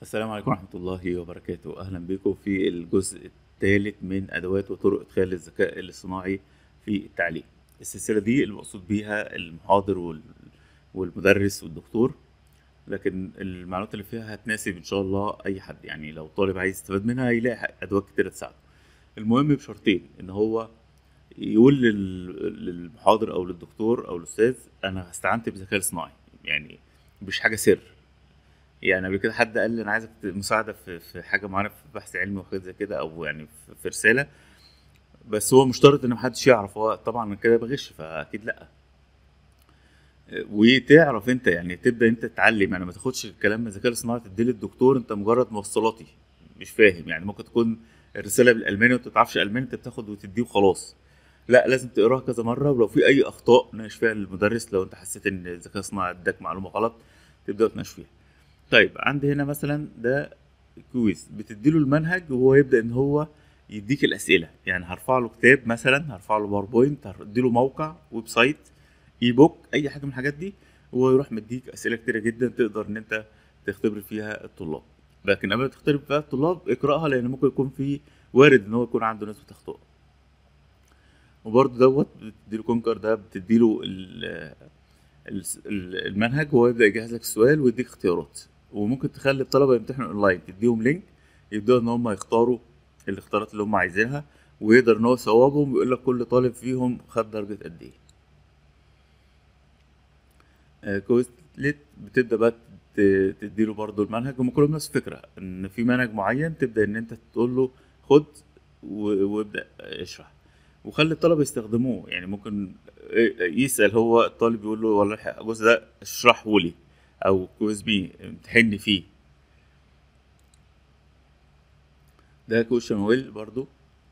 السلام عليكم ورحمة الله وبركاته أهلا بكم في الجزء الثالث من أدوات وطرق إدخال الذكاء الاصطناعي في التعليم السلسلة دي المقصود بيها المحاضر وال- والمدرس والدكتور لكن المعلومات اللي فيها هتناسب إن شاء الله أي حد يعني لو طالب عايز يستفاد منها هيلاقي أدوات كتيرة تساعده المهم بشرطين إن هو يقول لل- للمحاضر أو للدكتور أو الأستاذ أنا استعنت بذكاء اصطناعي يعني مش حاجة سر يعني قبل كده حد قال لي انا عايزك ت- مساعده في في حاجه معينه في بحث علمي وحاجات زي كده او يعني في- في رساله بس هو مشترط ان محدش يعرف هو طبعا من كده بغش فاكيد لا وتعرف انت يعني تبدا انت تتعلم يعني ما تاخدش الكلام من الذكاء الاصطناعي تديه للدكتور انت مجرد موصلاتي مش فاهم يعني ممكن تكون الرساله بالالماني وانت ما تعرفش الماني انت بتاخد وتديه وخلاص لا لازم تقراها كذا مره ولو في اي اخطاء ناقش فيها المدرس لو انت حسيت ان الذكاء الاصطناعي اداك معلومه غلط تبدا تناقش فيها طيب عندي هنا مثلا ده كويز بتديله المنهج وهو يبدا ان هو يديك الاسئله يعني هرفع له كتاب مثلا هرفع له باوربوينت هديله موقع ويب سايت اي بوك اي حاجه من الحاجات دي وهو يروح مديك اسئله كتيره جدا تقدر ان انت تختبر فيها الطلاب لكن قبل ما تختبر فيها الطلاب اقراها لان ممكن يكون في وارد ان هو يكون عنده نسبه اخطاء وبرده دوت بتديله كونكر ده بتديله ال- ال- ال- المنهج وهو يبدا يجهز لك السؤال ويديك اختيارات وممكن تخلي الطلبه يمتحنوا اونلاين تديهم لينك يبداوا ان هم يختاروا الاختيارات اللي هم عايزينها ويقدر ان هو يصوبهم ويقول لك كل طالب فيهم خد درجه قد ايه آه، كويسلت بتبدا بقى ت- تديله برضو المنهج هم كلهم نفس الفكره ان في منهج معين تبدا ان انت تقول له خد و- وابدا اشرح وخلي الطلبه يستخدموه يعني ممكن يسال هو الطالب يقول له والله الجزء ده اشرحه لي او كويز بيه امتحني فيه ده كويشن ويل برضو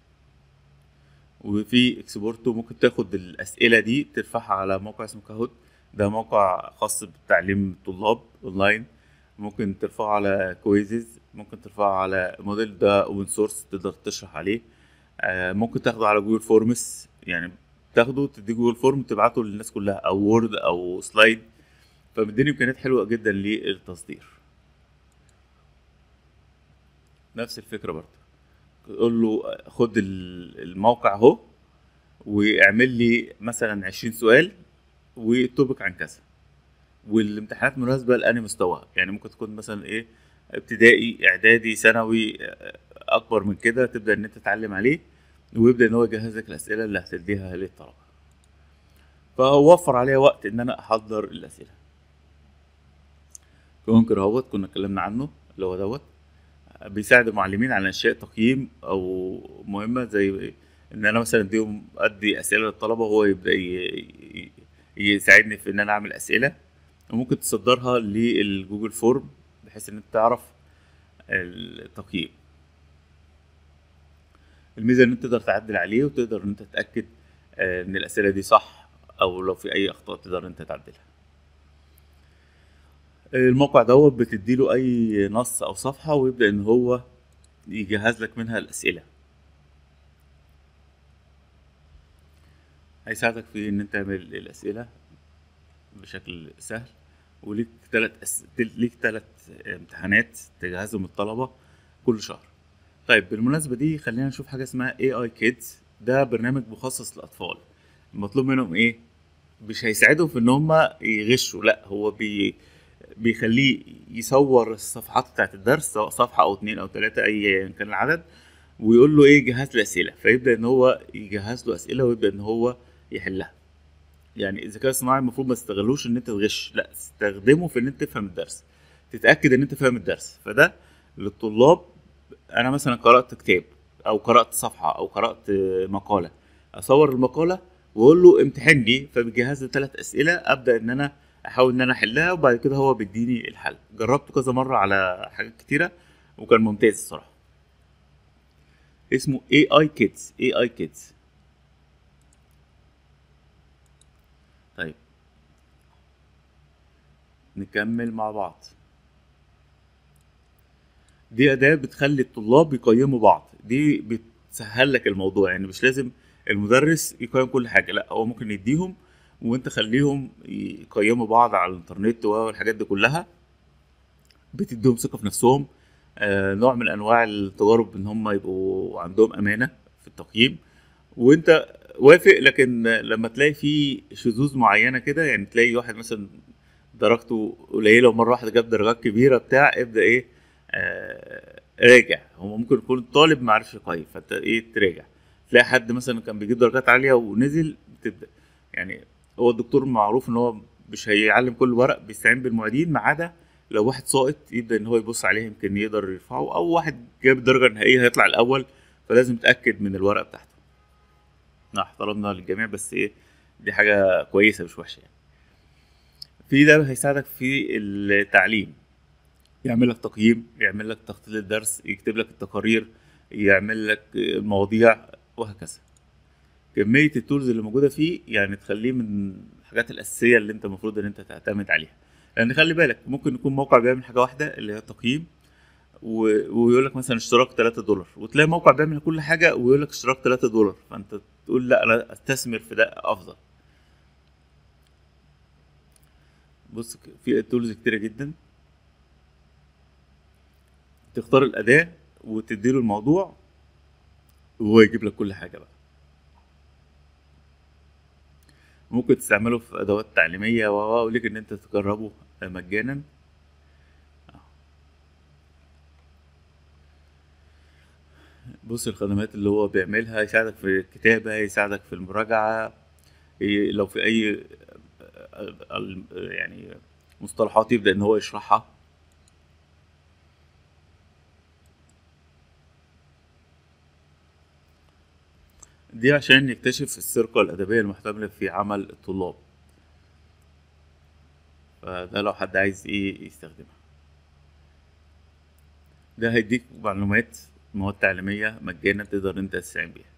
وفي اكسبورتو ممكن تاخد الاسئله دي ترفعها على موقع اسمه كاهوت ده موقع خاص بتعليم الطلاب اونلاين ممكن ترفعه على كويزز ممكن ترفعه على موديل ده اوبن سورس تقدر تشرح عليه آه، ممكن تاخده على جوجل فورمز يعني تاخده تديه جوجل فورم تبعته للناس كلها او وورد او سلايد فمديني امكانيات حلوه جدا للتصدير نفس الفكره برضه تقول له خد ال- الموقع اهو واعمل لي مثلا 20 سؤال وتوبك عن كذا والامتحانات مناسبه لاني مستوى يعني ممكن تكون مثلا ايه ابتدائي اعدادي ثانوي آه، اكبر من كده تبدا ان انت تتعلم عليه ويبدا ان هو يجهز لك الاسئله اللي هتديها للطلبه فهو وفر عليا وقت ان انا احضر الاسئله كونكر اهوت كنا اتكلمنا عنه اللي هو دوت بيساعد المعلمين على انشاء تقييم او مهمه زي ان انا مثلا اديهم ادي اسئله للطلبه وهو يبدا ي- ي- يساعدني في ان انا اعمل اسئله وممكن تصدرها للجوجل فورم بحيث ان انت تعرف التقييم الميزه ان انت تقدر تعدل عليه وتقدر ان انت تتاكد آه، ان الاسئله دي صح او لو في اي اخطاء تقدر ان انت تعدلها الموقع دوت بتديله اي نص او صفحه ويبدا ان هو يجهز لك منها الاسئله هيساعدك في ان انت تعمل الاسئله بشكل سهل وليك ثلاث أس... ليك ثلاث امتحانات تجهزهم الطلبه كل شهر طيب بالمناسبه دي خلينا نشوف حاجه اسمها اي اي كيدز ده برنامج مخصص للاطفال المطلوب منهم ايه مش هيساعدهم في ان هم يغشوا لا هو بي بيخليه يصور الصفحات بتاعت الدرس سواء صفحه او اتنين او تلاته اي كان العدد ويقول له ايه جهز لي اسئله فيبدا ان هو يجهز له اسئله ويبدا ان هو يحلها يعني الذكاء الصناعي المفروض ما تستغلوش ان انت تغش لا استخدمه في ان انت تفهم الدرس تتاكد ان انت فاهم الدرس فده للطلاب انا مثلا قرات كتاب او قرات صفحه او قرات مقاله اصور المقاله واقول له امتحني فبيجهز لي ثلاث اسئله ابدا ان انا احاول ان انا احلها وبعد كده هو بيديني الحل جربته كذا مره على حاجات كتيره وكان ممتاز الصراحه اسمه اي اي كيدز اي اي كيدز طيب نكمل مع بعض دي أداة بتخلي الطلاب يقيموا بعض دي بتسهل لك الموضوع يعني مش لازم المدرس يقيم كل حاجة لا هو ممكن يديهم وانت خليهم يقيموا بعض على الانترنت والحاجات دي كلها بتديهم ثقة في نفسهم آه، نوع من انواع التجارب ان هم يبقوا عندهم امانه في التقييم وانت وافق لكن لما تلاقي في شذوذ معينه كده يعني تلاقي واحد مثلا درجته قليله ومره واحده جاب درجات كبيره بتاع ابدا ايه آه راجع هو ممكن يكون طالب ما عرفش يقيم فانت ايه تراجع تلاقي حد مثلا كان بيجيب درجات عاليه ونزل تبدا يعني هو الدكتور معروف ان هو مش هيعلم كل ورق بيستعين بالمعيدين ما عدا لو واحد ساقط يبدا ان هو يبص عليه يمكن يقدر يرفعه او واحد جاب الدرجه النهائيه هيطلع الاول فلازم تاكد من الورقه بتاعته مع احترامنا للجميع بس ايه دي حاجه كويسه مش وحشه يعني في ده هيساعدك في التعليم يعمل لك تقييم يعمل لك تخطيط للدرس يكتب لك التقارير يعمل لك المواضيع وهكذا كمية التولز اللي موجودة فيه يعني تخليه من الحاجات الأساسية اللي أنت المفروض إن أنت تعتمد عليها لأن خلي بالك ممكن يكون موقع بيعمل حاجة واحدة اللي هي التقييم و... ويقول لك مثلا اشتراك 3 دولار وتلاقي موقع بيعمل كل حاجة ويقول لك اشتراك 3 دولار فأنت تقول لا أنا أستثمر في ده أفضل بص ك- في تولز كتيرة جدا تختار الأداة وتديله الموضوع وهو يجيب لك كل حاجة بقى ممكن تستعمله في أدوات تعليمية و و- وليك إن أنت تجربه مجانا بص الخدمات اللي هو بيعملها يساعدك في الكتابة يساعدك في المراجعة ي- لو في أي ال- يعني مصطلحات يبدأ إن هو يشرحها دي عشان يكتشف السرقة الأدبية المحتملة في عمل الطلاب فده لو حد عايز ايه يستخدمها ده هيديك معلومات مواد تعليمية مجانا تقدر انت تستعين بيها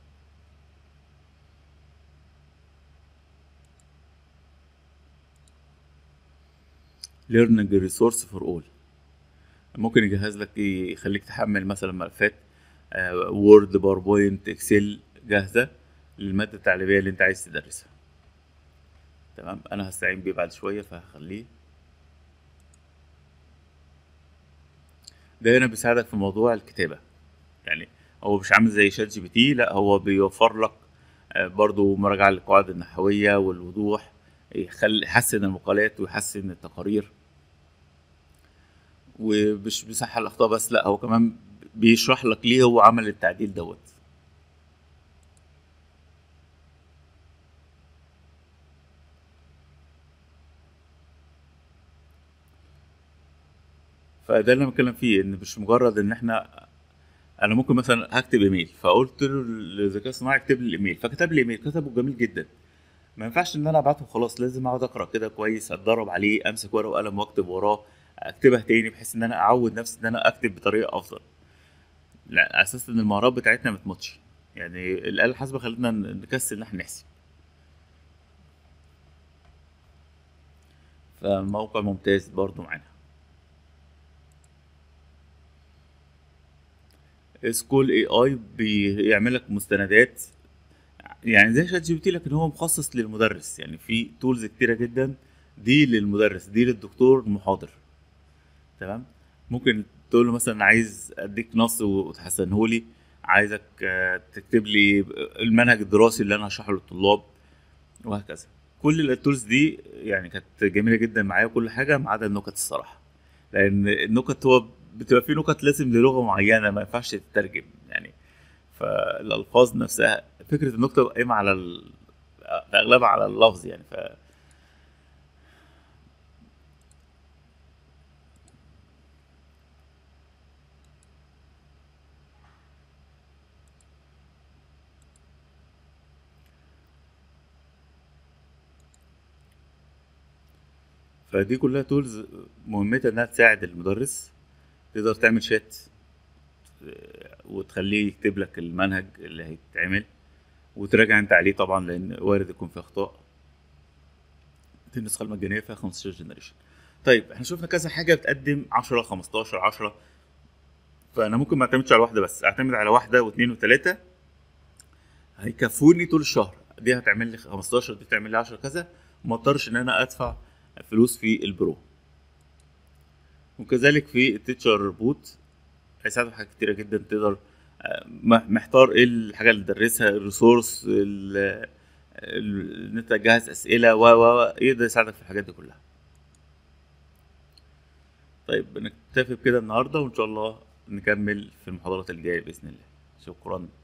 learning resource for all ممكن يجهز لك إيه، يخليك تحمل مثلا ملفات وورد باوربوينت اكسل جاهزة للمادة التعليمية اللي انت عايز تدرسها تمام انا هستعين بيه بعد شوية فهخليه ده هنا بيساعدك في موضوع الكتابة يعني هو مش عامل زي شات جي بي تي لا هو بيوفر لك آه، برضو مراجعة للقواعد النحوية والوضوح يخلي يحسن المقالات ويحسن التقارير ومش بيصحح الأخطاء بس لا هو كمان بيشرح لك ليه هو عمل التعديل دوت فده اللي انا بتكلم فيه ان مش مجرد ان احنا انا ممكن مثلا هكتب ايميل فقلت له للذكاء الصناعي اكتب لي الايميل فكتب لي ايميل كتبه جميل جدا ما ينفعش ان انا ابعته وخلاص لازم اقعد اقرا كده كويس اتدرب عليه امسك ورقه وقلم واكتب وراه اكتبها تاني بحيث ان انا اعود نفسي ان انا اكتب بطريقه افضل لا على اساس ان المهارات بتاعتنا ما تموتش يعني الاله الحاسبه خلتنا نكسل ان احنا نحسب فموقع ممتاز برضو معانا سكول اي اي بيعمل لك مستندات يعني زي شات جي بي تي لكن هو مخصص للمدرس يعني في تولز كتيره جدا دي للمدرس دي للدكتور المحاضر تمام ممكن تقول له مثلا عايز اديك نص وتحسنه لي عايزك آه، تكتب لي المنهج الدراسي اللي انا هشرحه للطلاب وهكذا كل التولز دي يعني كانت جميله جدا معايا وكل حاجه ما عدا النكت الصراحه لان النكت هو بتبقى في نكت لازم للغه معينه ما ينفعش تترجم يعني فالالفاظ نفسها فكره النكته قايمه على ال... في اغلبها على اللفظ يعني ف فدي كلها تولز مهمتها انها تساعد المدرس تقدر تعمل شات آه، وتخليه يكتب لك المنهج اللي هيتعمل وتراجع انت عليه طبعا لان وارد يكون فيه اخطاء دي النسخه المجانيه فيها 15 جنريشن طيب احنا شفنا كذا حاجه بتقدم 10 15 10 فانا ممكن ما اعتمدش على واحده بس اعتمد على واحده واثنين وثلاثه هيكفوني طول الشهر دي هتعمل لي 15 دي تعمل لي 10 كذا وما اضطرش ان انا ادفع فلوس في البرو وكذلك في التيتشر بوت هيساعدك في حاجات كتيره جدا تقدر آه، م- محتار ايه الحاجه اللي تدرسها الريسورس ال- ال- ان انت تجهز اسئله و و و، يقدر يساعدك في الحاجات دي كلها طيب نكتفي بكده النهارده وان شاء الله نكمل في المحاضرات الجايه باذن الله شكرا